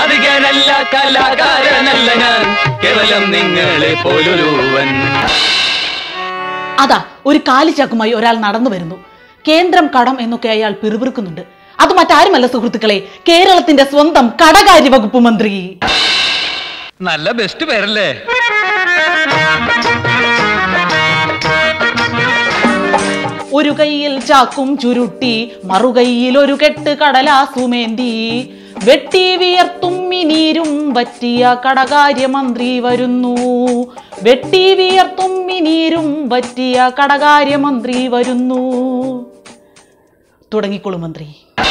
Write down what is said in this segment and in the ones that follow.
സാധികനല്ല കലാകാരനല്ല ഞാൻ കേവലം നിങ്ങളെ പോലൊരുവൻ അതാ ഒരു കാലിച്ചാക്കുമായി ഒരാൾ നടന്നു വരുന്നു കേന്ദ്രം കടം എന്നൊക്കെ അയാൾ പിറുപിറുക്കുന്നുണ്ട് അത് മറ്റാരുമല്ല സുഹൃത്തുക്കളെ കേരളത്തിന്റെ സ്വന്തം കടകാര്യ വകുപ്പ് മന്ത്രി നല്ല ബെസ്റ്റ് പേരല്ലേ ഒരു കൈയിൽ ചാക്കും ചുരുട്ടി മറുകൈയിൽ ഒരു കെട്ട് കടലാസുമേന്തി വെട്ടി വിയർത്തുമ്മി നീരും പറ്റിയ കടകാര്യമന്ത്രി വരുന്നു വെട്ടി വിയർത്തുമ്മി നീരും പറ്റിയ കടകാര്യമന്ത്രി വരുന്നു തുടങ്ങിക്കോളൂ മന്ത്രി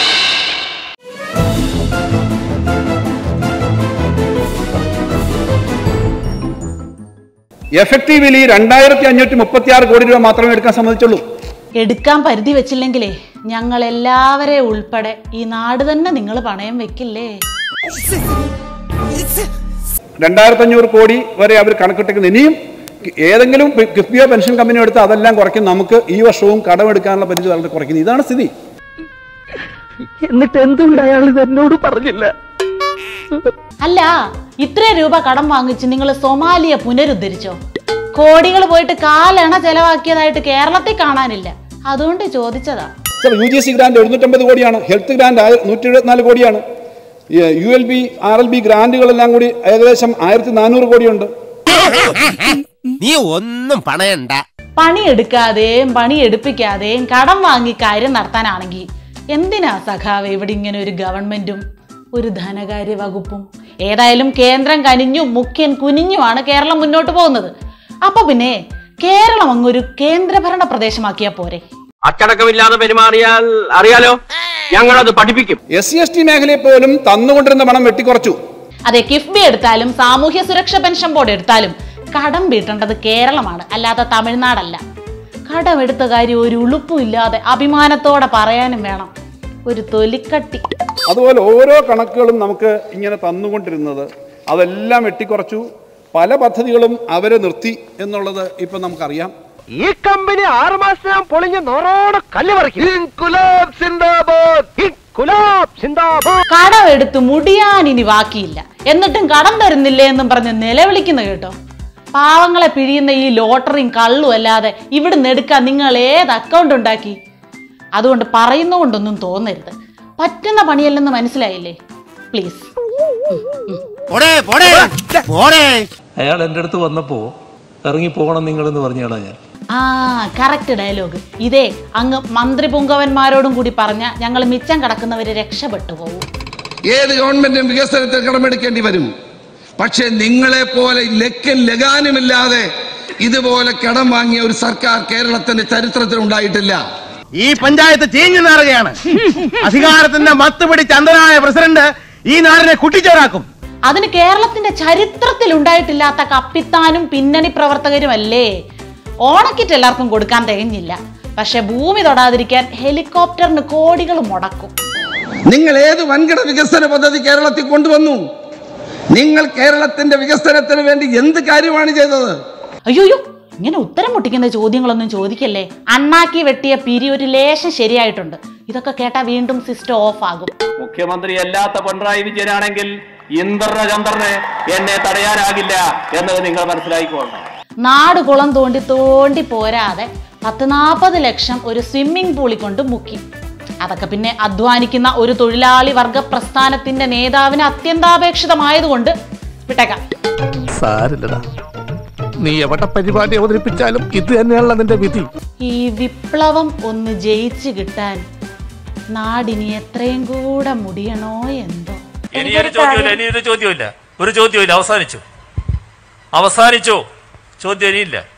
എഫക്റ്റീവ്ലി രണ്ടായിരത്തി അഞ്ഞൂറ്റി മുപ്പത്തി ആറ് കോടി രൂപ മാത്രമേ എടുക്കാൻ സമ്മതിച്ചുള്ളൂ എടുക്കാൻ പരിധി വെച്ചില്ലെങ്കിലേ ഞങ്ങൾ എല്ലാവരെയും ഉൾപ്പെടെ ഈ നാട് തന്നെ നിങ്ങൾ പണയം വെക്കില്ലേ രണ്ടായിരത്തി അഞ്ഞൂറ് കോടി വരെ അവർ കണക്കിട്ടേക്കുന്നത് ഇനിയും ഏതെങ്കിലും കിഫ്ബിയോ പെൻഷൻ കമ്പനി എടുത്ത് അതെല്ലാം കുറയ്ക്കും നമുക്ക് ഈ വർഷവും കടമെടുക്കാനുള്ള പരിധി വളരെ കുറയ്ക്കുന്നത് ഇതാണ് സ്ഥിതി എന്നിട്ട് എന്തുകൊണ്ട് അയാൾ ഇത് എന്നോട് പറഞ്ഞില്ല അല്ല ഇത്ര രൂപ കടം വാങ്ങിച്ച് നിങ്ങൾ സൊമാലിയ പുനരുദ്ധരിച്ചോ കോടികൾ പോയിട്ട് കാലണ ചെലവാക്കിയതായിട്ട് കേരളത്തിൽ കാണാനില്ല അതുകൊണ്ട് ചോദിച്ചതാ sir U G C grant എഴുന്നൂറ്റമ്പത് കോടിയാണ് ഹെൽത്ത് ഗ്രാൻഡ് നൂറ്റി എഴുപത്തിനാല് കോടിയാണ് U L B R L B ഗ്രാൻഡുകളെല്ലാം കൂടി ഏകദേശം ആയിരത്തി നാനൂറ് കോടിയുണ്ട് നീ ഒന്നും പണയണ്ട പണിയെടുക്കാതെയും പണിയെടുപ്പിക്കാതെയും കടം വാങ്ങി കാര്യം നടത്താനാണെങ്കിൽ എന്തിനാ സഖാവ് ഇവിടെ ഇങ്ങനെ ഒരു ഗവൺമെന്റും ഒരു ധനകാര്യ വകുപ്പും ഏതായാലും കേന്ദ്രം കനിഞ്ഞും മുഖ്യൻ കുനിഞ്ഞുമാണ് കേരളം മുന്നോട്ട് പോകുന്നത് അപ്പൊ പിന്നെ കേരളം അങ്ങൊരു കേന്ദ്രഭരണ പ്രദേശമാക്കിയാ പോരെ അച്ചടക്കമില്ലാതെ പെരുമാറിയാൽ അറിയാലോ ഞങ്ങളത് പഠിപ്പിക്കും എസ് സി എസ് ടി മേഖലയെ പോലും തന്നുകൊണ്ടിരുന്ന പണം വെട്ടിക്കുറച്ചു അതെ കിഫ്ബി എടുത്താലും സാമൂഹ്യ സുരക്ഷ പെൻഷൻ ബോർഡ് എടുത്താലും കടം വീട്ടേണ്ടത് കേരളമാണ് അല്ലാതെ തമിഴ്നാടല്ല കടമെടുത്ത കാര്യം ഒരു ഉളുപ്പും ഇല്ലാതെ അഭിമാനത്തോടെ പറയാനും വേണം ഒരു തൊലിക്കട്ടി അതുപോലെ ഓരോ കണക്കുകളും നമുക്ക് ഇങ്ങനെ തന്നുകൊണ്ടിരുന്നത് അതെല്ലാം വെട്ടിക്കുറച്ചു പല പദ്ധതികളും അവരെ നിർത്തി എന്നുള്ളത് ഇപ്പം നമുക്കറിയാം ഈ കമ്പനി ആറു മാസം പൊളിഞ്ഞ് നോറോടെ കല്ല് പറിക്കും കടം എടുത്ത് മുടിയാൻ ഇനി ബാക്കിയില്ല എന്നിട്ടും കടം തരുന്നില്ലേ എന്നും പറഞ്ഞ് നിലവിളിക്കുന്ന കേട്ടോ പാവങ്ങളെ പിഴിയുന്ന ഈ ലോട്ടറിയും കള്ളും അല്ലാതെ ഇവിടുന്ന് എടുക്കാൻ നിങ്ങൾ ഏത് അക്കൗണ്ട് ഉണ്ടാക്കി അതുകൊണ്ട് പറയുന്നതുകൊണ്ടൊന്നും തോന്നരുത് പറ്റുന്ന പണിയല്ലെന്ന് മനസ്സിലായില്ലേ പ്ലീസ് പോടേ പോടേ പോടേ അയാൾ എൻ്റെ അടുത്ത് വന്നപ്പോൾ ഇറങ്ങി പോകണം നിങ്ങളെന്ന് പറഞ്ഞാടാ ഞാൻ ആ കറക്റ്റ് ഡയലോഗ് ഇതേ അങ്ങ് മന്ത്രി പുങ്കവന്മാരോടും കൂടി പറഞ്ഞ ഞങ്ങൾ മിച്ചം കിടക്കുന്നവര് രക്ഷപ്പെട്ടു പോകും ഏത് ഗവൺമെന്റും വികസനത്തിൽ കടമെടുക്കേണ്ടി വരും പക്ഷെ നിങ്ങളെ പോലെ ലക്കും ലഗാനുമില്ലാതെ ഇതുപോലെ കടം വാങ്ങിയ ഒരു സർക്കാർ കേരളത്തിന്റെ ചരിത്രത്തിൽ ഉണ്ടായിട്ടില്ല ഈ പഞ്ചായത്ത് ചീഞ്ഞു നാറുകയാണ് അധികാരത്തിന്റെ മത്ത് പിടിച്ച അന്ധനായ പ്രസിഡന്റ് ഈ നാടിനെ കുട്ടിച്ചോറാക്കും അതിന് കേരളത്തിന്റെ ചരിത്രത്തിൽ ഉണ്ടായിട്ടില്ലാത്ത കപ്പിത്താനും പിന്നണി പ്രവർത്തകരുമല്ലേ ഓണക്കിറ്റ് എല്ലാവർക്കും കൊടുക്കാൻ തികഞ്ഞില്ല പക്ഷെ ഭൂമി തൊടാതിരിക്കാൻ ഹെലികോപ്റ്ററിന് കോടികൾ മുടക്കും നിങ്ങൾ ഏത് വൻകിട വികസന പദ്ധതി കേരളത്തിൽ കൊണ്ടുവന്നു നിങ്ങൾ കേരളത്തിന്റെ വികസനത്തിന് വേണ്ടി എന്ത് കാര്യമാണ് ചെയ്തത് അയ്യോയ്യോ ഇങ്ങനെ ഉത്തരം മുട്ടിക്കുന്ന ചോദ്യങ്ങളൊന്നും ചോദിക്കല്ലേ അണ്ണാക്കി വെട്ടിയ പിരി ഒരു ലേശം ശരിയായിട്ടുണ്ട് ഇതൊക്കെ കേട്ടാ വീണ്ടും സിസ്റ്റം ഓഫ് ആകും മുഖ്യമന്ത്രി അല്ലാത്ത പിണറായി വിജയനാണെങ്കിൽ ഇന്ദ്രന ചന്ദ്രന് എന്നെ തടയാനാകില്ല എന്നത് നിങ്ങൾ മനസ്സിലാക്കിക്കോളണം നാട് കുളം തോണ്ടി തോണ്ടി പോരാതെ പത്ത് നാൽപ്പത് ലക്ഷം ഒരു സ്വിമ്മിംഗ് പൂളിൽ കൊണ്ട് മുക്കി അതൊക്കെ പിന്നെ അധ്വാനിക്കുന്ന ഒരു തൊഴിലാളി വർഗ പ്രസ്ഥാനത്തിന്റെ നേതാവിന് അത്യന്താപേക്ഷിതമായതുകൊണ്ട് വിട്ടേക്കാം സാരില്ലടാ നീ എവിടെ പരിപാടി അവതരിപ്പിച്ചാലും ഇത് തന്നെയാണല്ലോ നിന്റെ വിധി ഈ വിപ്ലവം ഒന്ന് ജയിച്ചു കിട്ടാൻ നാടിനി എത്രയും കൂടെ മുടിയണോ എന്തോ ഇനിയൊരു ചോദ്യമില്ല ഇനിയൊരു ചോദ്യമില്ല ഒരു ചോദ്യമില്ല അവസാനിച്ചു അവസാനിച്ചു ചോദ്യം ഇനിയില്ല